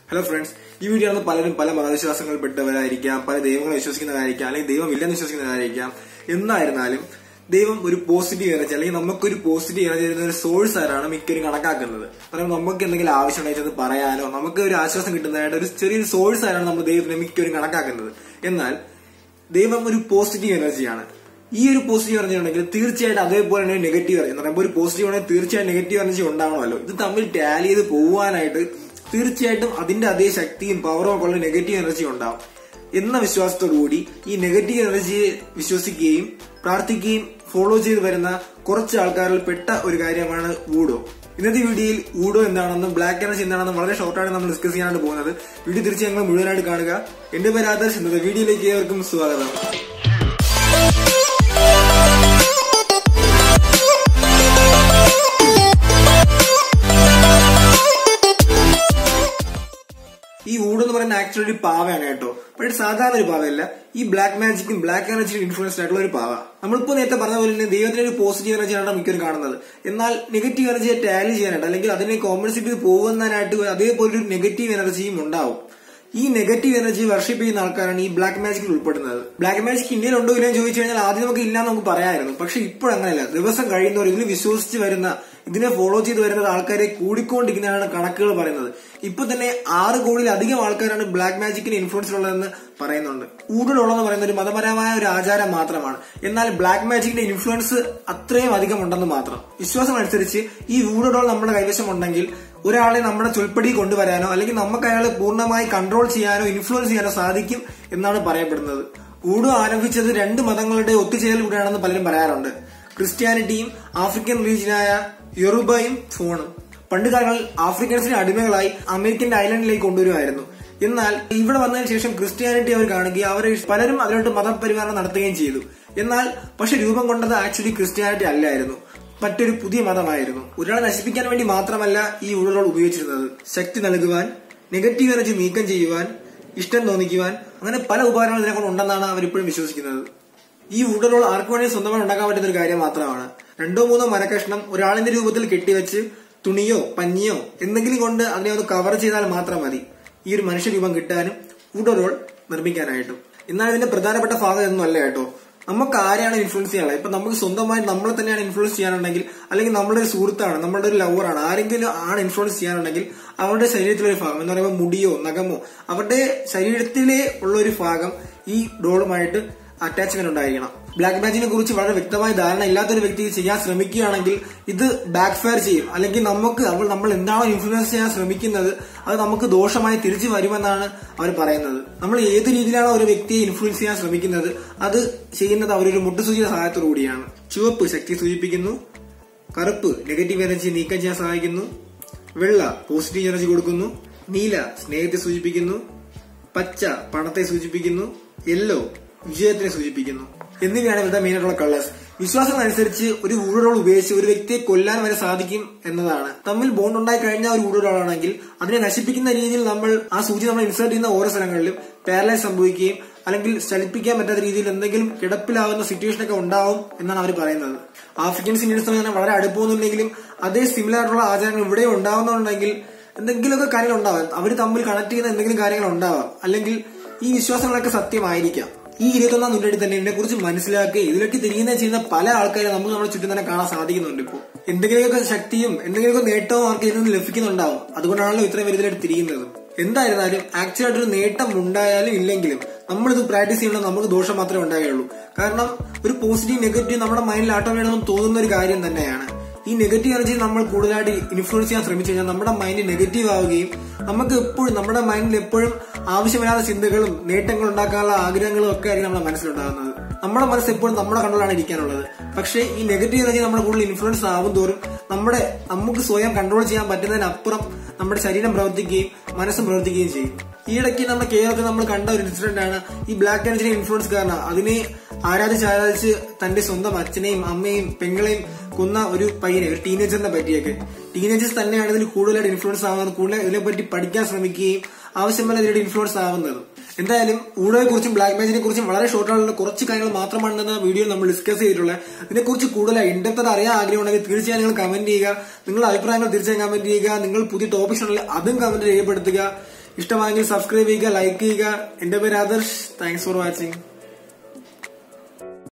hello friends ഈ video ആണ് പലരും പല മതവിശ്വാസങ്ങളിൽ പെട്ടവരായിരിക്കാം പല ദൈവങ്ങളെ വിശ്വസിക്കുന്നവരായിരിക്കാം അല്ലെങ്കിൽ ദൈവം ഇല്ലെന്ന് വിശ്വസിക്കുന്നവരായിരിക്കാം എന്നായിരുന്നാലും ദൈവം ഒരു പോസിറ്റീവ് എനർജി അല്ലെങ്കിൽ നമുക്കൊരു പോസിറ്റീവ് എനർജി തരുന്ന ഒരു സോഴ്സ് ആയിട്ടാണ് മിക്കവരും കണക്കാക്കുന്നത് പറയുമ്പോൾ നമുക്ക് എന്തെങ്കിലും ആവശ്യമുണ്ടെങ്കിൽ അത് പറയാനോ നമുക്ക് ഒരു ആശ്വാസം കിട്ടുന്നതായിട്ട് ഒരു ചെറിയൊരു സോഴ്സ് ആയിട്ടാണ് നമ്മൾ ദൈവത്തിനെ മിക്കവരും കണക്കാക്കുന്നത് എന്നാൽ ദൈവം ഒരു പോസിറ്റീവ് എനർജിയാണ് ഈ ഒരു പോസിറ്റീവ് എനർജി ഉണ്ടെങ്കിൽ തീർച്ചയായിട്ടും അതേപോലെ തന്നെ നെഗറ്റീവ് എനർജി എന്ന് പറയുമ്പോൾ ഒരു പോസിറ്റീവ് ആണെങ്കിൽ തീർച്ചയായും നെഗറ്റീവ് എനർജി ഉണ്ടാവണമല്ലോ ഇത് തമ്മിൽ ടാലി ചെയ്ത് പോവാനായിട്ട് തീർച്ചയായിട്ടും അതിന്റെ അതേ ശക്തിയും പവറും ഒക്കെ ഉള്ള നെഗറ്റീവ് എനർജി ഉണ്ടാവും എന്ന വിശ്വാസത്തോടു കൂടി ഈ നെഗറ്റീവ് എനർജിയെ വിശ്വസിക്കുകയും പ്രാർത്ഥിക്കുകയും ഫോളോ ചെയ്ത് വരുന്ന കുറച്ച് ആൾക്കാരിൽ പെട്ട ഒരു കാര്യമാണ് ഊഡോ ഇന്നത്തെ വീഡിയോയിൽ ഊഡോ എന്താണെന്നും ബ്ലാക്ക് എനർജി എന്താണെന്നും വളരെ ഷോർട്ടായിട്ട് നമ്മൾ ഡിസ്കസ് ചെയ്യാനാണ് പോകുന്നത് വീഡിയോ തിരിച്ച് ഞങ്ങൾ മുഴുവനായിട്ട് കാണുക എന്റെ പേര് ആദർശ് ഇന്നത്തെ വീഡിയോയിലേക്ക് ഏവർക്കും സ്വാഗതം ഈ ഊഡ് എന്ന് പറയുന്ന ആക്ച്വലി ഒരു പാവയാണ് കേട്ടോ പക്ഷേ സാധാരണ ഒരു പാവയല്ല ഈ ബ്ലാക്ക് മാജിക്കും ബ്ലാക്ക് എനർജിയും ഇൻഫ്ലുവൻസ്ഡ് ആയിട്ടുള്ള ഒരു പാവ നമ്മളിപ്പോ നേരത്തെ പറഞ്ഞ പോലെ തന്നെ ദൈവത്തിന് ഒരു പോസിറ്റീവ് എനർജിയാണ് മിക്കവരും കാണുന്നത് എന്നാൽ നെഗറ്റീവ് എനർജിയെ ടാലി ചെയ്യാനായിട്ട് അല്ലെങ്കിൽ അതിനെ കോമ്പൻസേറ്റ് ചെയ്ത് പോകുന്നതിനായിട്ട് അതേപോലെ ഒരു നെഗറ്റീവ് എനർജിയും ഉണ്ടാവും ഈ നെഗറ്റീവ് എനർജി വർഷിപ്പ് ചെയ്യുന്ന ആൾക്കാരാണ് ഈ ബ്ലാക്ക് മാജിക്കിൽ ഉൾപ്പെടുന്നത് ബ്ലാക്ക് മാജിക് ഇന്ത്യയിൽ ഉണ്ടോ ഇല്ലെന്ന് ചോദിച്ചു കഴിഞ്ഞാൽ ആദ്യം നമുക്ക് ഇല്ലാന്ന് നമുക്ക് പറയാമായിരുന്നു പക്ഷെ ഇപ്പോഴങ്ങനെയല്ല ദിവസം കഴിയുന്നവർ ഇതിൽ വിശ്വസിച്ച് വരുന്ന ഇതിനെ ഫോളോ ചെയ്ത് വരുന്ന ആൾക്കാരെ കൂടിക്കൊണ്ടിരിക്കുന്നതാണ് കണക്കുകൾ പറയുന്നത് ഇപ്പൊ തന്നെ ആറ് കോടിയിലധികം ആൾക്കാരാണ് ബ്ലാക്ക് മാജിക്കിന് ഇൻഫ്ലുവൻസ് ഉള്ളതെന്ന് പറയുന്നുണ്ട് ഊടലുള്ളതെന്ന് പറയുന്ന ഒരു മതപരമായ ഒരു ആചാരം മാത്രമാണ് എന്നാൽ ബ്ലാക്ക് മാജിക്കിന്റെ ഇൻഫ്ലുവൻസ് അത്രയും അധികം ഉണ്ടെന്ന് മാത്രം വിശ്വാസം അനുസരിച്ച് ഈ ഊടലോൾ നമ്മുടെ കൈവശം ഉണ്ടെങ്കിൽ ഒരാളെ നമ്മുടെ ചൊൽപ്പടി കൊണ്ടുവരാനോ അല്ലെങ്കിൽ നമുക്ക് അയാളെ പൂർണ്ണമായി കൺട്രോൾ ചെയ്യാനോ ഇൻഫ്ലുവൻസ് ചെയ്യാനോ സാധിക്കും എന്നാണ് പറയപ്പെടുന്നത് ഊടു ആരംഭിച്ചത് രണ്ട് മതങ്ങളുടെ ഒത്തുചേരലിലൂടെയാണെന്ന് പലരും പറയാറുണ്ട് ക്രിസ്ത്യാനിറ്റിയും ആഫ്രിക്കൻ റീജിയനായ യൊറുബയും ഫോണും പണ്ട് കാലങ്ങളിൽ ആഫ്രിക്കൻസിനെ അടിമകളായി അമേരിക്കന്റെ ഐലൻഡിലേക്ക് കൊണ്ടുവരുമായിരുന്നു എന്നാൽ ഇവിടെ വന്നതിന് ശേഷം ക്രിസ്ത്യാനിറ്റി അവർ കാണുകയും അവരെ പലരും അതിലോട്ട് മതപരിമാരണം നടത്തുകയും ചെയ്തു എന്നാൽ പക്ഷെ രൂപം കൊണ്ടത് ആക്ച്വലി ക്രിസ്ത്യാനിറ്റി അല്ലായിരുന്നു മറ്റൊരു പുതിയ മതമായിരുന്നു ഒരാളെ നശിപ്പിക്കാൻ വേണ്ടി മാത്രമല്ല ഈ ഉഴലുകൾ ഉപയോഗിച്ചിരുന്നത് ശക്തി നൽകുവാൻ നെഗറ്റീവ് എനർജി നീക്കം ചെയ്യുവാൻ ഇഷ്ടം തോന്നിക്കുവാൻ അങ്ങനെ പല ഉപകാരങ്ങൾ ഇതിനെക്കൊണ്ട് ഉണ്ടെന്നാണ് അവരിപ്പോഴും വിശ്വസിക്കുന്നത് ഈ ഉടലോൾ ആർക്കു വേണമെങ്കിൽ സ്വന്തമായി ഉണ്ടാക്കാൻ പറ്റുന്ന ഒരു കാര്യം മാത്രമാണ് രണ്ടോ മൂന്നോ മരക്കഷ്ണം ഒരാളിന്റെ രൂപത്തിൽ കെട്ടിവെച്ച് തുണിയോ പഞ്ഞിയോ എന്തെങ്കിലും കൊണ്ട് അതിനെ ഒന്ന് കവർ ചെയ്താൽ മാത്രം മതി ഈ ഒരു മനുഷ്യരൂപം കിട്ടാനും ഉടലോൾ നിർമ്മിക്കാനായിട്ടും എന്നാൽ ഇതിന്റെ പ്രധാനപ്പെട്ട ഭാഗം ഒന്നും അല്ല കേട്ടോ നമുക്ക് ആരെയാണ് ഇൻഫ്ലുവൻസ് ചെയ്യാനുള്ളത് ഇപ്പൊ നമുക്ക് സ്വന്തമായി നമ്മളെ തന്നെയാണ് ഇൻഫ്ലുവൻസ് ചെയ്യാനുണ്ടെങ്കിൽ അല്ലെങ്കിൽ നമ്മുടെ ഒരു സുഹൃത്താണ് നമ്മുടെ ഒരു ലവറാണ് ആരെങ്കിലും ആണ് ഇൻഫ്ലുവൻസ് ചെയ്യാനുണ്ടെങ്കിൽ അവരുടെ ശരീരത്തിലെ ഒരു ഭാഗം എന്ന് പറയുമ്പോൾ മുടിയോ നഖമോ അവരുടെ ശരീരത്തിലെ ഉള്ള ഒരു ഭാഗം ഈ ഡോളുമായിട്ട് അറ്റാച്ച്മെന്റ് ഉണ്ടായിരിക്കണം ബ്ലാക്ക് മാജിനെ കുറിച്ച് വളരെ വ്യക്തമായ ധാരണ ഇല്ലാത്ത ഒരു വ്യക്തി ചെയ്യാൻ ശ്രമിക്കുകയാണെങ്കിൽ ഇത് ബാക്ക് ഫയർ ചെയ്യും അല്ലെങ്കിൽ നമുക്ക് അവൾ നമ്മൾ എന്താണോ ഇൻഫ്ലുവൻസ് ചെയ്യാൻ ശ്രമിക്കുന്നത് അത് നമുക്ക് ദോഷമായി തിരിച്ചു വരുമെന്നാണ് അവർ പറയുന്നത് നമ്മൾ ഏത് രീതിയിലാണോ ഒരു വ്യക്തിയെ ഇൻഫ്ലുവൻസ് ചെയ്യാൻ ശ്രമിക്കുന്നത് അത് ചെയ്യുന്നത് അവരൊരു മുട്ടുസൂചിയുടെ സഹായത്തോടു കൂടിയാണ് ചുവപ്പ് ശക്തി സൂചിപ്പിക്കുന്നു കറുപ്പ് നെഗറ്റീവ് എനർജി നീക്കം ചെയ്യാൻ സഹായിക്കുന്നു വെള്ള പോസിറ്റീവ് എനർജി കൊടുക്കുന്നു നീല സ്നേഹത്തെ സൂചിപ്പിക്കുന്നു പച്ച പണത്തെ സൂചിപ്പിക്കുന്നു യെല്ലോ വിജയത്തിനെ സൂചിപ്പിക്കുന്നു എന്നിവയാണ് ഇവരുടെ മെയിനായിട്ടുള്ള കളേഴ്സ് വിശ്വാസം അനുസരിച്ച് ഒരു ഊഴറോൾ ഉപയോഗിച്ച് ഒരു വ്യക്തിയെ കൊല്ലാൻ വരെ സാധിക്കും എന്നതാണ് തമ്മിൽ ബോണ്ട് ഉണ്ടായി കഴിഞ്ഞ ഒരു ഊഴറോളാണെങ്കിൽ അതിനെ നശിപ്പിക്കുന്ന രീതിയിൽ നമ്മൾ ആ സൂചി നമ്മൾ ഇൻസേർട്ട് ചെയ്യുന്ന ഓരോ സ്ഥലങ്ങളിലും പാരലൈസ് സംഭവിക്കുകയും അല്ലെങ്കിൽ ചലിപ്പിക്കാൻ പറ്റാത്ത രീതിയിൽ എന്തെങ്കിലും കിടപ്പിലാവുന്ന സിറ്റുവേഷൻ ഒക്കെ ഉണ്ടാവും എന്നാണ് അവർ പറയുന്നത് ആഫ്രിക്കൻസ് ഇന്ത്യൻസ് തന്നെ വളരെ അടുപ്പമൊന്നുമില്ലെങ്കിലും അതേ സിമിലർ ആയിട്ടുള്ള ആചാരങ്ങൾ ഇവിടെ ഉണ്ടാവുന്നുണ്ടെങ്കിൽ എന്തെങ്കിലുമൊക്കെ കാര്യങ്ങൾ ഉണ്ടാവാം അവർ തമ്മിൽ കണക്ട് ചെയ്യുന്ന എന്തെങ്കിലും കാര്യങ്ങൾ ഉണ്ടാവാം അല്ലെങ്കിൽ ഈ വിശ്വാസങ്ങളൊക്കെ സത്യമായിരിക്കാം ഈ ഇരുപത്തൊന്നാം നൂറ്റാണ്ടിൽ തന്നെ ഇതിനെ കുറിച്ച് മനസ്സിലാക്കുകയും ഇതിലൊക്കെ തിരിയുന്ന ചെയ്യുന്ന പല ആൾക്കാരെ നമുക്ക് നമ്മുടെ ചുറ്റും തന്നെ കാണാൻ സാധിക്കുന്നുണ്ട് ഇപ്പോൾ എന്തെങ്കിലുമൊക്കെ ശക്തിയും എന്തെങ്കിലുമൊക്കെ നേട്ടവും അവർക്ക് ഇതിൽ നിന്ന് ലഭിക്കുന്നുണ്ടാവും അതുകൊണ്ടാണല്ലോ ഇത്രയും വലുതായിട്ട് തിരിയുന്നത് എന്തായിരുന്നാലും ആക്ച്വൽ ആയിട്ടൊരു നേട്ടം ഉണ്ടായാലും ഇല്ലെങ്കിലും നമ്മളിത് പ്രാക്ടീസ് ചെയ്യുമ്പോൾ നമുക്ക് ദോഷം മാത്രമേ ഉണ്ടാവുകയുള്ളൂ കാരണം ഒരു പോസിറ്റീവ് നെഗറ്റീവ് നമ്മുടെ മൈൻഡിൽ ആട്ടോമേറ്റം തോന്നുന്ന ഒരു കാര്യം തന്നെയാണ് ഈ നെഗറ്റീവ് എനർജി നമ്മൾ കൂടുതലായിട്ട് ഇൻഫ്ലുവൻസ് ചെയ്യാൻ ശ്രമിച്ചു കഴിഞ്ഞാൽ നമ്മുടെ മൈൻഡ് നെഗറ്റീവ് ആവുകയും നമുക്ക് എപ്പോഴും നമ്മുടെ മൈൻഡിൽ എപ്പോഴും ആവശ്യമില്ലാത്ത ചിന്തകളും നേട്ടങ്ങൾ ഉണ്ടാക്കാനുള്ള ആഗ്രഹങ്ങളും ഒക്കെ ആയിരിക്കും നമ്മുടെ മനസ്സിലുണ്ടാകുന്നത് നമ്മുടെ മനസ്സ് എപ്പോഴും നമ്മുടെ കണ്ട്രോളാണ് ഇരിക്കാനുള്ളത് പക്ഷേ ഈ നെഗറ്റീവ് എനർജി നമ്മുടെ കൂടുതൽ ഇൻഫ്ലുവൻസ് ആവും തോറും നമ്മുടെ നമുക്ക് സ്വയം കൺട്രോൾ ചെയ്യാൻ പറ്റുന്നതിനപ്പുറം നമ്മുടെ ശരീരം പ്രവർത്തിക്കുകയും മനസ്സും പ്രവർത്തിക്കുകയും ചെയ്യും ഈ ഇടയ്ക്ക് നമ്മുടെ കേരളത്തിൽ നമ്മൾ കണ്ട ഒരു ഇൻസിഡന്റ് ആണ് ഈ ബ്ലാക്ക് എനർജിയുടെ ഇൻഫ്ലുവൻസ് കാരണം അതിനെ ആരാധിച്ച് ആരാധിച്ച് തന്റെ സ്വന്തം അച്ഛനെയും അമ്മയും പെങ്ങളെയും കൊന്ന ഒരു പയ്യനെ ഒരു ടീനേജറിനെ പറ്റിയൊക്കെ ടീനേജേഴ്സ് തന്നെയാണ് ഇതിൽ കൂടുതലായിട്ട് ഇൻഫ്ലുവൻസ് ആവുന്നത് കൂടുതൽ ഇതിനെപ്പറ്റി പഠിക്കാൻ ശ്രമിക്കുകയും ആവശ്യമായ ഇതിലൂടെ ഇൻഫ്ലുവൻസ് ആവുന്നത് എന്തായാലും ഊടയെ കുറിച്ചും ബ്ലാക്ക് മാജിനെ കുറിച്ചും വളരെ ഷോർട്ട് ആയിട്ടുള്ള കുറച്ച് കാര്യങ്ങൾ മാത്രമാണ് വീഡിയോ നമ്മൾ ഡിസ്കസ് ചെയ്തിട്ടുള്ളത് ഇതിനെക്കുറിച്ച് കൂടുതലായി ഇൻഡെപ്ത് അറിയാൻ ആഗ്രഹമുണ്ടെങ്കിൽ തീർച്ചയായും നിങ്ങൾ കമന്റ് ചെയ്യുക നിങ്ങളുടെ അഭിപ്രായങ്ങൾ തീർച്ചയായും കമന്റ് ചെയ്യുക നിങ്ങൾ പുതിയ ടോപ്പിക്സ് ഉണ്ടെങ്കിൽ അതും കമന്റ് രേഖപ്പെടുത്തുക ഇഷ്ടമായെങ്കിൽ സബ്സ്ക്രൈബ് ചെയ്യുക ലൈക്ക് ചെയ്യുക എന്റെ പേര് ആദർശ് താങ്ക്സ് ഫോർ വാച്ചിങ്